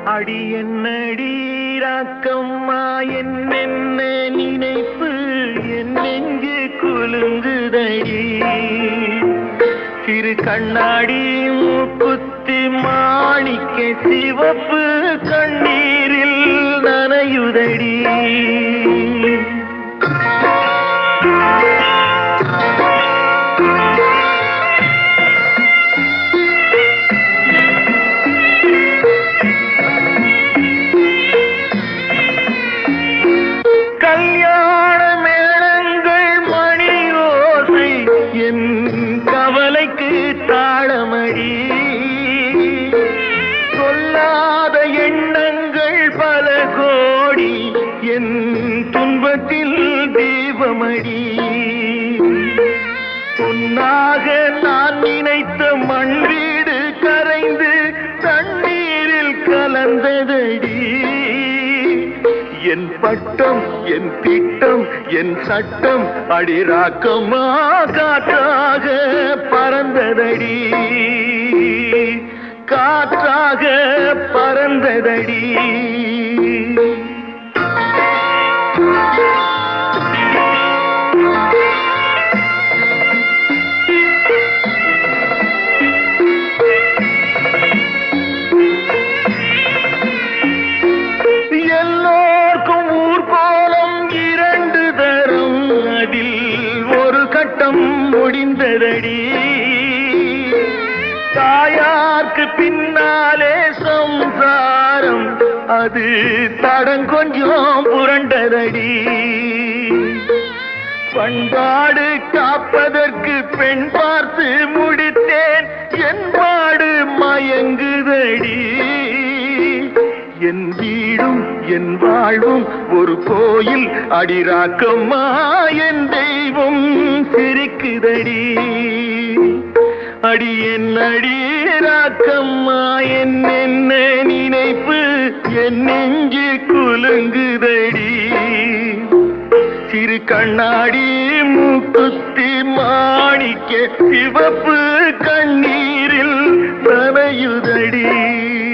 அடி என்னடி ராக்கம்மா என்னென்ன நினைப்பு என் நெஞ்சு குலுங்குதடி சிறு கண்ணாடி மூக்குத்தி மாணிக்க சிவப்பு கண்ணீரில் நனையுதடி கல்யாண மேளங்கள் மணி ஓசை என் கவலைக்கு தாளமடி சொல்லாத எண்ணங்கள் பல கோடி என் துன்பத்தில் தீபமடி பொன்னாக நான் நினைத்த மண் வீடு கரைந்து தண்ணீரில் கலந்ததடி என் பட்டம் என் திட்டம் என் சட்டம் அடிராக்கமா காற்றாக பறந்ததடி காற்றாக பறந்ததடி எல்லோர்க்கும் ஊர்கோலம் இரண்டு தரும் அதில் ஒரு கட்டம் முடிந்ததடி தாயார்க்கு பின்னாலே சம்சாரம் அது தடங்கொஞ்சம் புரண்டதடி பண்பாடு காப்பதற்கு பெண் பார்த்து முடித்தேன் என் பாடு மயங்குதடி என் வீடும் என் வாழ்வும் ஒரு கோயில் அடிராக்கம்மா என் தெய்வம் சிரிக்குதடி அடி என் அடிராக்கம்மா என் என்ன நினைப்பு என் நெஞ்சு குலுங்குதடி சிறு கண்ணாடி மூக்குத்தி மாணிக்க சிவப்பு கண்ணீரில் நனையுதடி